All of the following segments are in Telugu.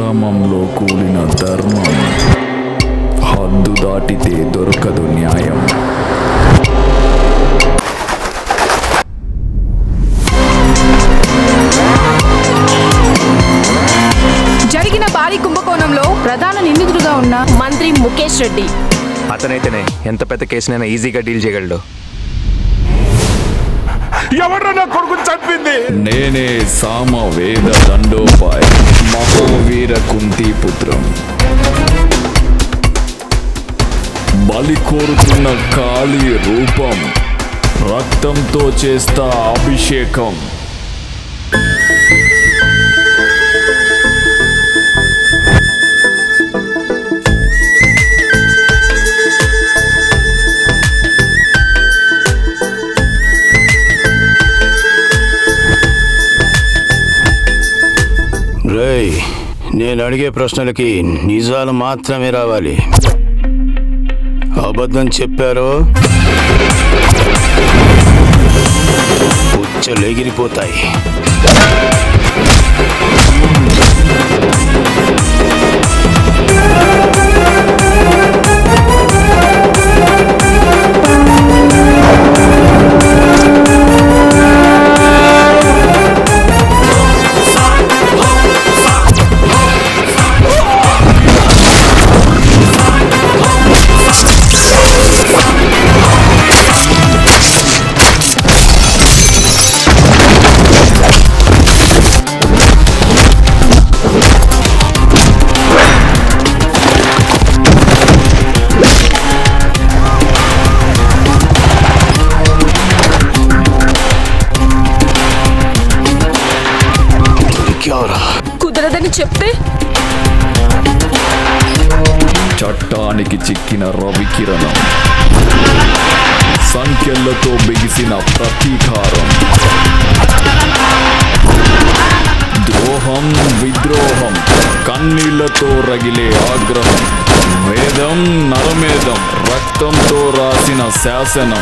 అధర్మంలో కూలిన ధర్మం హద్దు దాటితే దొరకదు న్యాయం జరిగిన భారీ కుంభకోణంలో ప్రధాన నిందితుడుగా ఉన్న మంత్రి ముఖేష్ రెడ్డి అతనైతేనే ఎంత పెద్ద కేసునైనా ఈజీగా డీల్ చేయగలడు ఎవడ్రా నా కొడుకు చంపింది నేనే సామ వేద దండోపాయ్ మహావీర కుంతి పుత్రం బలి కోరుతున్న కాళీ రూపం రక్తంతో చేస్తా అభిషేకం రేయ్ నేను అడిగే ప్రశ్నలకి నిజాలు మాత్రమే రావాలి అబద్ధం చెప్పారో ఉచ్చలు ఎగిరిపోతాయి ఇంకెవరా కుదరదని చెప్తే చట్టానికి చిక్కిన రవికిరణం సంఖ్యలతో బిగిసిన ప్రతీకారం ద్రోహం విద్రోహం కన్నీళ్లతో రగిలే ఆగ్రహం వేదం నరమేధం రక్తంతో రాసిన శాసనం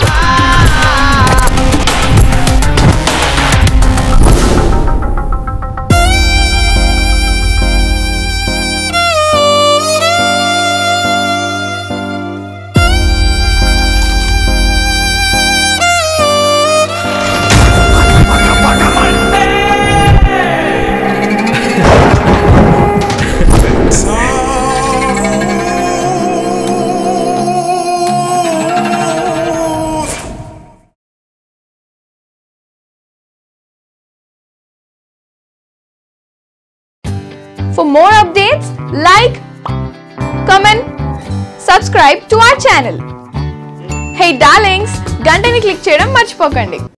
For more updates, like, comment, subscribe to our channel. Hey darlings, గంటని click చేయడం మర్చిపోకండి